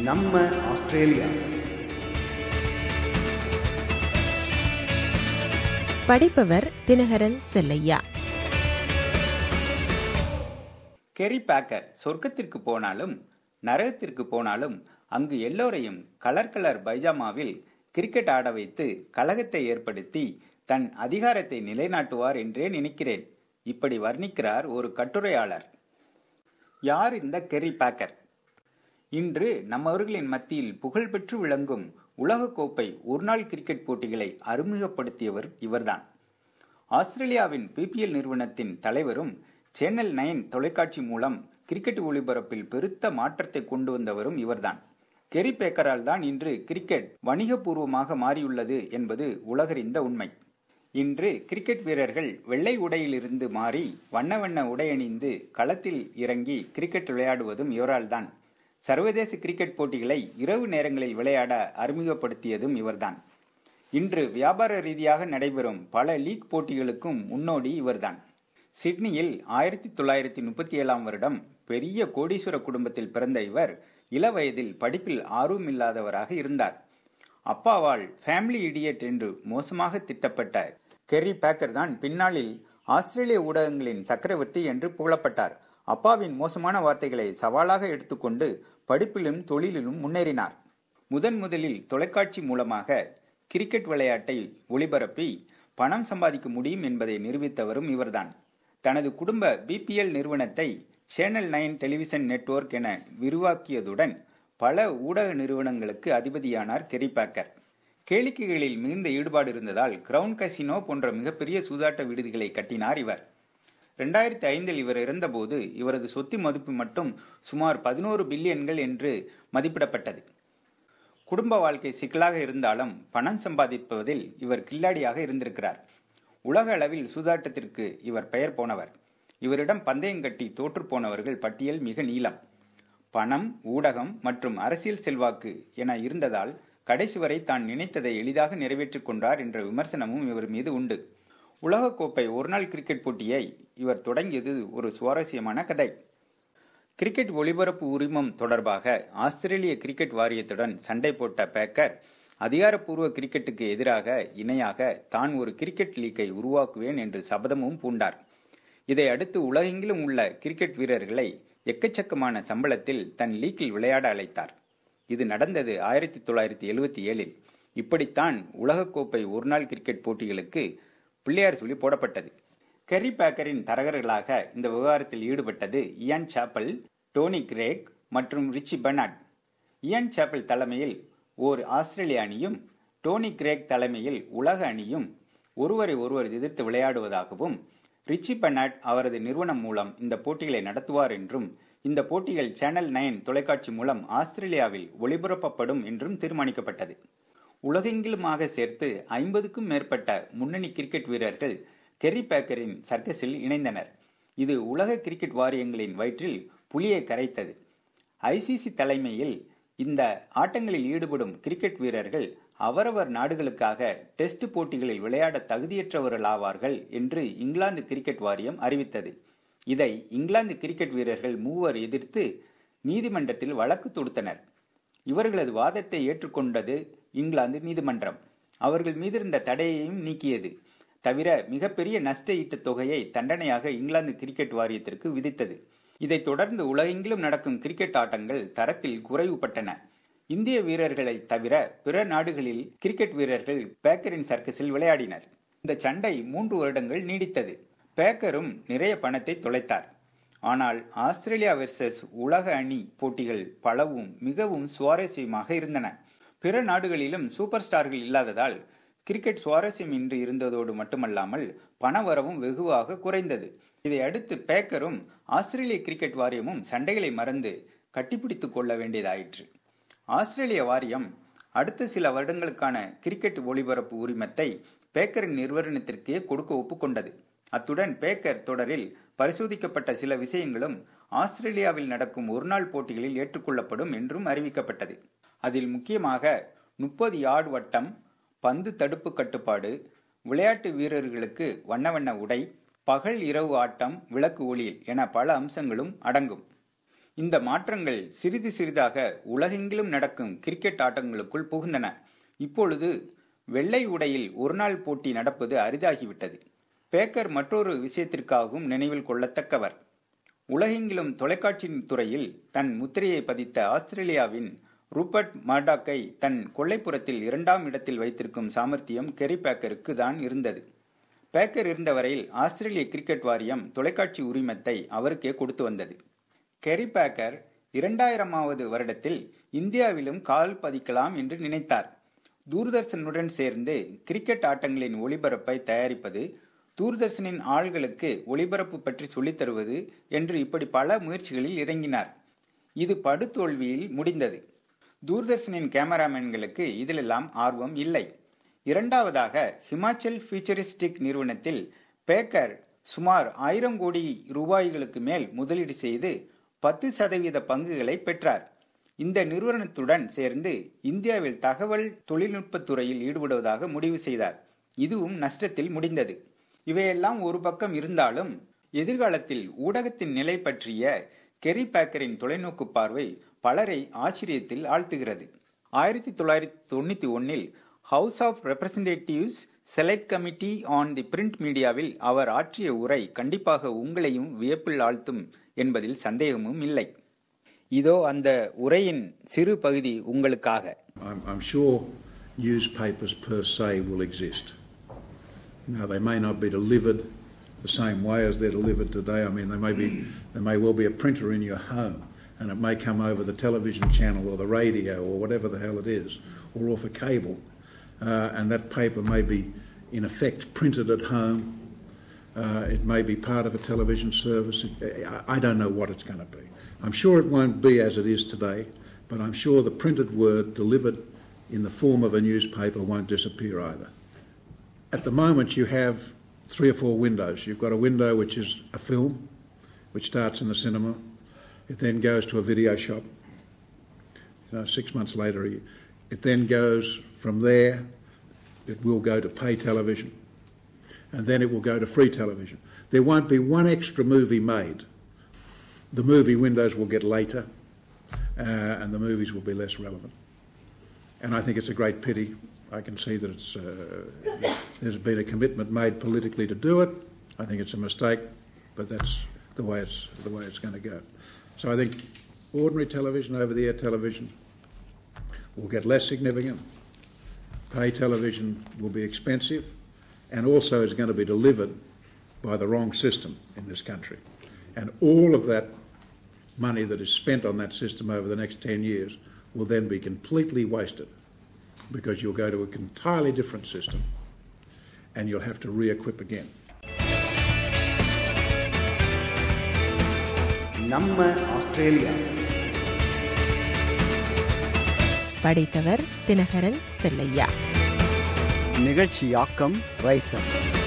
நம்ம ஆஸ்திரேலியா படிப்பவர் Dinakaran Chelliah Kerry Packer சொர்க்கத்திற்கு போனாலும் நரகத்திற்கு போனாலும் அங்கு எல்லோரையும் கலர் கலர் பைஜாமாவில் கிரிக்கெட் ஆட வைத்து கலகத்தை ஏற்படுத்தி தன் அதிகாரத்தை நிலைநாட்டுவார் என்றே நினைக்கிறேன் இப்படி வர்ணிக்கிறார் ஒரு கட்டுரையாளர் யார் இந்த கெரி பேக்கர் இன்று நம்மவர்களின் மத்தியில் புகழ்பெற்று விளங்கும் உலகக்கோப்பை ஒருநாள் கிரிக்கெட் போட்டிகளை அறிமுகப்படுத்தியவர் இவர்தான் ஆஸ்திரேலியாவின் பிபிஎல் நிறுவனத்தின் தலைவரும் சேனல் நைன் தொலைக்காட்சி மூலம் கிரிக்கெட் ஒளிபரப்பில் பெருத்த மாற்றத்தை கொண்டு வந்தவரும் இவர்தான் கெரி பேக்கரால் தான் இன்று கிரிக்கெட் வணிகபூர்வமாக மாறியுள்ளது என்பது உலகறிந்த உண்மை இன்று கிரிக்கெட் வீரர்கள் வெள்ளை உடையிலிருந்து மாறி வண்ண வண்ண உடை அணிந்து களத்தில் இறங்கி கிரிக்கெட் விளையாடுவதும் இவரால்தான் சர்வதேச கிரிக்கெட் போட்டிகளை இரவு நேரங்களில் விளையாட அறிமுகப்படுத்தியதும் இவர்தான் இன்று வியாபார ரீதியாக நடைபெறும் பல லீக் போட்டிகளுக்கும் முன்னோடி இவர்தான் சிட்னியில் ஆயிரத்தி தொள்ளாயிரத்தி முப்பத்தி ஏழாம் வருடம் பெரிய கோடீஸ்வர குடும்பத்தில் பிறந்த இவர் இளவயதில் படிப்பில் ஆர்வமில்லாதவராக இருந்தார் அப்பாவால் ஃபேமிலி இடியட் என்று மோசமாக திட்டப்பட்ட கெரி பேக்கர் தான் பின்னாளில் ஆஸ்திரேலிய ஊடகங்களின் சக்கரவர்த்தி என்று புகழப்பட்டார் அப்பாவின் மோசமான வார்த்தைகளை சவாலாக எடுத்துக்கொண்டு படிப்பிலும் தொழிலிலும் முன்னேறினார் முதன் முதலில் தொலைக்காட்சி மூலமாக கிரிக்கெட் விளையாட்டை ஒளிபரப்பி பணம் சம்பாதிக்க முடியும் என்பதை நிரூபித்தவரும் இவர்தான் தனது குடும்ப பிபிஎல் நிறுவனத்தை சேனல் நைன் டெலிவிஷன் நெட்வொர்க் என விரிவாக்கியதுடன் பல ஊடக நிறுவனங்களுக்கு அதிபதியானார் கெரி பேக்கர் கேளிக்கைகளில் மிகுந்த ஈடுபாடு இருந்ததால் கிரவுன் கசினோ போன்ற மிகப்பெரிய சூதாட்ட விடுதிகளை கட்டினார் இவர் ரெண்டாயிரத்தி ஐந்தில் இவர் இறந்தபோது இவரது சொத்து மதிப்பு மட்டும் சுமார் பதினோரு பில்லியன்கள் என்று மதிப்பிடப்பட்டது குடும்ப வாழ்க்கை சிக்கலாக இருந்தாலும் பணம் சம்பாதிப்பதில் இவர் கில்லாடியாக இருந்திருக்கிறார் உலக அளவில் சூதாட்டத்திற்கு இவர் பெயர் போனவர் இவரிடம் பந்தயம் கட்டி தோற்று போனவர்கள் பட்டியல் மிக நீளம் பணம் ஊடகம் மற்றும் அரசியல் செல்வாக்கு என இருந்ததால் கடைசி வரை தான் நினைத்ததை எளிதாக நிறைவேற்றிக் கொண்டார் என்ற விமர்சனமும் இவர் மீது உண்டு உலகக்கோப்பை ஒருநாள் கிரிக்கெட் போட்டியை இவர் தொடங்கியது ஒரு சுவாரஸ்யமான கதை கிரிக்கெட் ஒளிபரப்பு உரிமம் தொடர்பாக ஆஸ்திரேலிய கிரிக்கெட் வாரியத்துடன் சண்டை போட்ட பேக்கர் அதிகாரப்பூர்வ கிரிக்கெட்டுக்கு எதிராக இணையாக தான் ஒரு கிரிக்கெட் லீக்கை உருவாக்குவேன் என்று சபதமும் பூண்டார் இதை அடுத்து உலகெங்கிலும் உள்ள கிரிக்கெட் வீரர்களை எக்கச்சக்கமான சம்பளத்தில் தன் லீக்கில் விளையாட அழைத்தார் இது நடந்தது ஆயிரத்தி தொள்ளாயிரத்தி எழுவத்தி ஏழில் இப்படித்தான் உலகக்கோப்பை ஒருநாள் கிரிக்கெட் போட்டிகளுக்கு பிள்ளையார் சொல்லி போடப்பட்டது கெரி பேக்கரின் தரகர்களாக இந்த விவகாரத்தில் ஈடுபட்டது இயான் சாப்பல் டோனி கிரேக் மற்றும் ரிச்சி பெர்னாட் இயான் சாப்பல் தலைமையில் ஓர் ஆஸ்திரேலிய அணியும் டோனி கிரேக் தலைமையில் உலக அணியும் ஒருவரை ஒருவர் எதிர்த்து விளையாடுவதாகவும் ரிச்சி பெர்னாட் அவரது நிறுவனம் மூலம் இந்த போட்டிகளை நடத்துவார் என்றும் இந்த போட்டிகள் சேனல் நைன் தொலைக்காட்சி மூலம் ஆஸ்திரேலியாவில் ஒளிபரப்பப்படும் என்றும் தீர்மானிக்கப்பட்டது உலகெங்கிலுமாக சேர்த்து ஐம்பதுக்கும் மேற்பட்ட முன்னணி கிரிக்கெட் வீரர்கள் கெரி பேக்கரின் சர்க்கஸில் இணைந்தனர் இது உலக கிரிக்கெட் வாரியங்களின் வயிற்றில் புலியை கரைத்தது ஐசிசி தலைமையில் இந்த ஆட்டங்களில் ஈடுபடும் கிரிக்கெட் வீரர்கள் அவரவர் நாடுகளுக்காக டெஸ்ட் போட்டிகளில் விளையாட தகுதியற்றவர்களாவார்கள் என்று இங்கிலாந்து கிரிக்கெட் வாரியம் அறிவித்தது இதை இங்கிலாந்து கிரிக்கெட் வீரர்கள் மூவர் எதிர்த்து நீதிமன்றத்தில் வழக்கு தொடுத்தனர் இவர்களது வாதத்தை ஏற்றுக்கொண்டது இங்கிலாந்து நீதிமன்றம் அவர்கள் மீதிருந்த தடையையும் நீக்கியது தவிர மிகப்பெரிய நஷ்ட ஈட்டுத் தொகையை தண்டனையாக இங்கிலாந்து கிரிக்கெட் வாரியத்திற்கு விதித்தது இதைத் தொடர்ந்து உலகெங்கிலும் நடக்கும் கிரிக்கெட் ஆட்டங்கள் தரத்தில் குறைவுபட்டன இந்திய வீரர்களை தவிர பிற நாடுகளில் கிரிக்கெட் வீரர்கள் பேக்கரின் சர்க்கஸில் விளையாடினர் இந்த சண்டை மூன்று வருடங்கள் நீடித்தது பேக்கரும் நிறைய பணத்தை தொலைத்தார் ஆனால் ஆஸ்திரேலியா வெர்சஸ் உலக அணி போட்டிகள் பலவும் மிகவும் சுவாரஸ்யமாக இருந்தன பிற நாடுகளிலும் சூப்பர் ஸ்டார்கள் இல்லாததால் கிரிக்கெட் சுவாரஸ்யம் இன்றி இருந்ததோடு மட்டுமல்லாமல் பணவரவும் வெகுவாக குறைந்தது இதை அடுத்து பேக்கரும் ஆஸ்திரேலிய கிரிக்கெட் வாரியமும் சண்டைகளை மறந்து கட்டிப்பிடித்துக் கொள்ள வேண்டியதாயிற்று ஆஸ்திரேலிய வாரியம் அடுத்த சில வருடங்களுக்கான கிரிக்கெட் ஒளிபரப்பு உரிமத்தை பேக்கரின் நிறுவனத்திற்கே கொடுக்க ஒப்புக்கொண்டது அத்துடன் பேக்கர் தொடரில் பரிசோதிக்கப்பட்ட சில விஷயங்களும் ஆஸ்திரேலியாவில் நடக்கும் ஒருநாள் போட்டிகளில் ஏற்றுக்கொள்ளப்படும் என்றும் அறிவிக்கப்பட்டது அதில் முக்கியமாக முப்பது யார்டு வட்டம் பந்து தடுப்பு கட்டுப்பாடு விளையாட்டு வீரர்களுக்கு வண்ண வண்ண உடை பகல் இரவு ஆட்டம் விளக்கு ஒளி என பல அம்சங்களும் அடங்கும் இந்த மாற்றங்கள் சிறிது சிறிதாக உலகெங்கிலும் நடக்கும் கிரிக்கெட் ஆட்டங்களுக்குள் புகுந்தன இப்பொழுது வெள்ளை உடையில் ஒருநாள் போட்டி நடப்பது அரிதாகிவிட்டது பேக்கர் மற்றொரு விஷயத்திற்காகவும் நினைவில் கொள்ளத்தக்கவர் உலகெங்கிலும் தொலைக்காட்சியின் துறையில் தன் முத்திரையை பதித்த ஆஸ்திரேலியாவின் ரூபர்ட் மர்டாக்கை தன் கொள்ளைப்புறத்தில் இரண்டாம் இடத்தில் வைத்திருக்கும் சாமர்த்தியம் கெரி பேக்கருக்கு தான் இருந்தது பேக்கர் இருந்தவரையில் ஆஸ்திரேலிய கிரிக்கெட் வாரியம் தொலைக்காட்சி உரிமத்தை அவருக்கே கொடுத்து வந்தது கெரி பேக்கர் இரண்டாயிரமாவது வருடத்தில் இந்தியாவிலும் கால் பதிக்கலாம் என்று நினைத்தார் தூர்தர்ஷனுடன் சேர்ந்து கிரிக்கெட் ஆட்டங்களின் ஒளிபரப்பை தயாரிப்பது தூர்தர்ஷனின் ஆள்களுக்கு ஒளிபரப்பு பற்றி சொல்லித் தருவது என்று இப்படி பல முயற்சிகளில் இறங்கினார் இது படுதோல்வியில் முடிந்தது தூர்தர்ஷனின் கேமராமேன்களுக்கு இதிலெல்லாம் ஆர்வம் இல்லை இரண்டாவதாக ஹிமாச்சல் ஃபியூச்சரிஸ்டிக் நிறுவனத்தில் பேக்கர் சுமார் ஆயிரம் கோடி ரூபாய்களுக்கு மேல் முதலீடு செய்து பத்து சதவீத பங்குகளை பெற்றார் இந்த நிறுவனத்துடன் சேர்ந்து இந்தியாவில் தகவல் தொழில்நுட்பத் துறையில் ஈடுபடுவதாக முடிவு செய்தார் இதுவும் நஷ்டத்தில் முடிந்தது இவையெல்லாம் ஒரு பக்கம் இருந்தாலும் எதிர்காலத்தில் ஊடகத்தின் நிலை பற்றிய கெரி பேக்கரின் தொலைநோக்கு பார்வை பலரை ஆச்சரியத்தில் ஆழ்த்துகிறது ஆயிரத்தி தொள்ளாயிரத்தி தொண்ணூத்தி ஒன்னில் house of representatives select committee on the print மீடியாவில் அவர் ஆற்றிய உரை கண்டிப்பாக உங்களையும் வியப்பில் ஆழ்த்தும் என்பதில் சந்தேகமும் இல்லை இதோ அந்த உரையின் சிறு பகுதி உங்களுக்காக I'm, I'm sure newspapers per se will exist. Now, they may not be delivered the same way as they're delivered today. I mean, there may be, there may well be a printer in your home, and it may come over the television channel or the radio or whatever the hell it is, or off a cable, uh, and that paper may be, in effect, printed at home. Uh, it may be part of a television service. I, I don't know what it's going to be. I'm sure it won't be as it is today, but I'm sure the printed word delivered in the form of a newspaper won't disappear either. At the moment, you have three or four windows. You've got a window which is a film, which starts in the cinema. It then goes to a video shop. You know, six months later, it then goes from there. It will go to pay television, and then it will go to free television. There won't be one extra movie made. The movie windows will get later, uh, and the movies will be less relevant. And I think it's a great pity. I can see that it's, uh, there's been a commitment made politically to do it. I think it's a mistake, but that's the way it's the way it's going to go. So I think ordinary television, over-the-air television, will get less significant. Pay television will be expensive, and also is going to be delivered by the wrong system in this country. And all of that money that is spent on that system over the next 10 years will then be completely wasted because you'll go to an entirely different system and you'll have to re equip again. நம்ம Australia படைத்தவர் Dinakaran Chellaiah நிகழ்ச்சியாக்கம் riser